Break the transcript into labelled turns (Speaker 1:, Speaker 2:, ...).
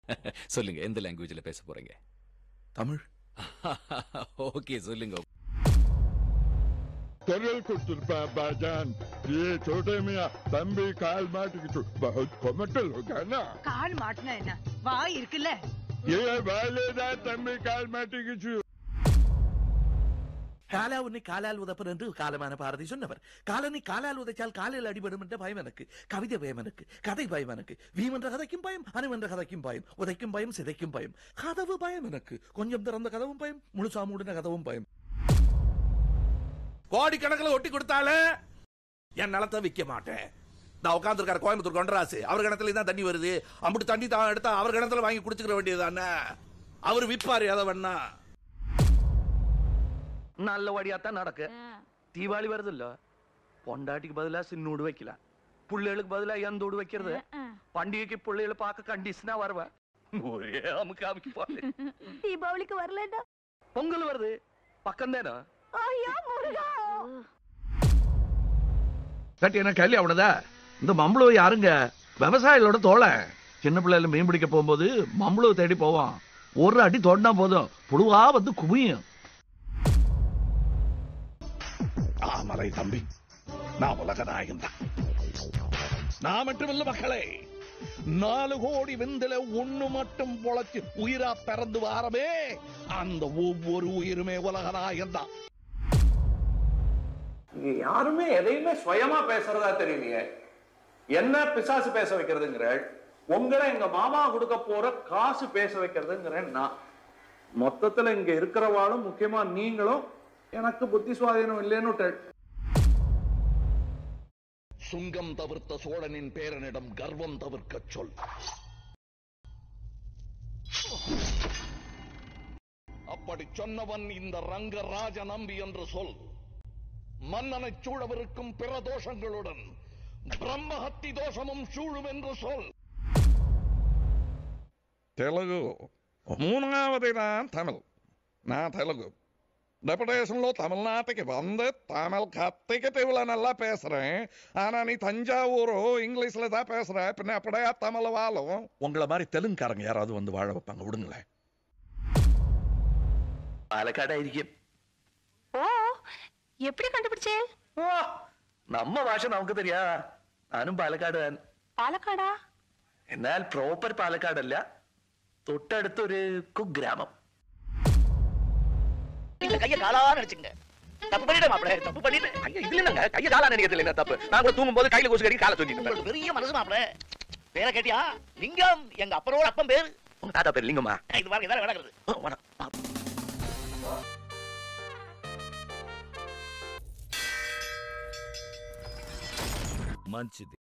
Speaker 1: சொல்லுங்க எந்த லாங்குவேஜ்ல பேச போறீங்க
Speaker 2: தமிழ்
Speaker 1: ஓகே சொல்லுங்க
Speaker 3: தெருள் கொடுத்துருப்பேன் பாஜான் ये छोटे मियाँ தம்பி கால் மாட்டிக்கிச்சு बहुत கொமட்டல் होगा
Speaker 4: கால் மாட்டினா என்ன வாய் இருக்குல்ல
Speaker 3: ये வேலைதான் தம்பி கால் மாட்டிக்கிச்சு
Speaker 2: காலா உன்னை காலால் உதப்பர் என்று காலமான பாரதி சொன்னவர் காலனை காலால் உதைச்சால் காலில் அடிபடும் என்ற பயம் எனக்கு கவிதை பயம் எனக்கு கதை பயம் எனக்கு வீம் என்ற கதைக்கும் பயம் அணு என்ற கதைக்கும் பயம் உதைக்கும் பயம் சிதைக்கும் பயம் கதவு பயம் எனக்கு கொஞ்சம் திறந்த கதவும் பயம் முழுசா மூடின கதவும் பயம் கோடிக்கணக்கில் ஒட்டி கொடுத்தாலே என் நிலத்தை விற்க மாட்டேன் நான் உட்காந்துருக்காரு கோயம்புத்தூர் கொண்டராசு அவர் கிணத்துல தான் தண்ணி வருது அம்புட்டு தண்ணி தான் எடுத்தா அவர் கிணத்துல வாங்கி குடிச்சுக்கிற வேண்டியதுதானே அவர் விற்பாரு எதை வேணா
Speaker 5: நல்ல வழியாத்தான் நடக்கு தீபாவளி வருதுல்ல பொண்டாட்டிக்கு பதிலா சின்னூடு வைக்கலாம் புள்ளைகளுக்கு பதிலா எந்தோடு வைக்கிறது பண்டிகைக்கு பிள்ளைகளை பார்க்க கண்டிஷனா வருவேன் ஒரே அமுக்கு அமுக்கி போடு
Speaker 6: தீபாவளிக்கு வரலடா
Speaker 5: பொங்கல் வருது பக்கம் தானே
Speaker 6: ஐயா முருகா
Speaker 5: கட்டி என்ன கல்வி அவனதா இந்த மம்பளம் யாருங்க விவசாயிகளோட தோலை சின்ன பிள்ளைல மீன் பிடிக்க போகும்போது மம்பளம் தேடி போவான் ஒரு அடி தோண்டினா போதும் புழுவா வந்து குமியும்
Speaker 2: ஆமலை தம்பி நான் உலக நாயகன் தான் நான் மட்டுமில்ல மக்களே நாலு கோடி விந்தில ஒண்ணு மட்டும் பொழைச்சு உயிரா பிறந்து வாரமே அந்த ஒவ்வொரு உயிருமே உலக நாயகன் தான்
Speaker 7: இங்க யாருமே எதையுமே சுயமா பேசுறதா தெரியலையே என்ன பிசாசு பேச வைக்கிறதுங்கிற உங்களை எங்க மாமா கொடுக்க போற காசு பேச வைக்கிறதுங்கிறேன் நான் மொத்தத்துல இங்க இருக்கிறவாளும் முக்கியமா நீங்களும் எனக்கு புத்தி சுவாதீனம் இல்லைன்னு விட்டேன்.
Speaker 2: சுங்கம் தவிர்த்த சோழனின் பேரனிடம் கர்வம் தவிர்க்க சொல் அப்படி சொன்னவன் இந்த ரங்கராஜ நம்பி என்று சொல் மன்னனைச் சூழவிருக்கும் பிற தோஷங்களுடன் பிரம்மஹத்தி தோஷமும் சூழும் என்று சொல்
Speaker 3: తెలుగు మూడవది నా తమిళ్ నా తెలుగు டெபுடேஷன்ல தமிழ்நாட்டுக்கு வந்து தமிழ் கத்திக்கிட்டு இவ்வளவு நல்லா பேசுறேன் ஆனா நீ தஞ்சாவூரோ இங்கிலீஷ்ல தான் பேசுற பின்ன அப்படியே தமிழ் வாழும்
Speaker 2: உங்களை மாதிரி தெலுங்குக்காரங்க யாராவது வந்து வாழ வைப்பாங்க விடுங்களேன்
Speaker 5: പാലക്കാടായിരിക്കും
Speaker 6: ஓ எப்படி கண்டுபிடிச்சே
Speaker 5: ഓ നമ്മ ഭാഷ നമുക്ക് തരിക ഞാനും പാലക്കാട്
Speaker 6: பாலக்காடா
Speaker 5: എന്നാൽ പ്രോപ്പർ പാലക്കാടല്ല തൊട്ടടുത്തൊരു കുഗ്രാമം
Speaker 8: இந்த கைய காலான்னு நினைச்சுங்க தப்பு பண்ணிட்டேன் மாப்பிள தப்பு பண்ணிட்டேன்
Speaker 5: ஐயா இதுல என்னங்க கைய காலா நினைக்கிறது என்ன தப்பு நான் கூட தூங்கும் போது கையில கொசு கடி காலை தூக்கிட்டு
Speaker 8: உங்களுக்கு பெரிய மனசு மாப்பிள பேரை கேட்டியா லிங்கம் எங்க அப்பனோட அப்பன் பேரு
Speaker 5: உங்க தாத்தா பேர் லிங்கம்மா
Speaker 8: இது பாருங்க இதான் நடக்கிறது
Speaker 5: ஓ, வணக்கம்.
Speaker 1: మంచిది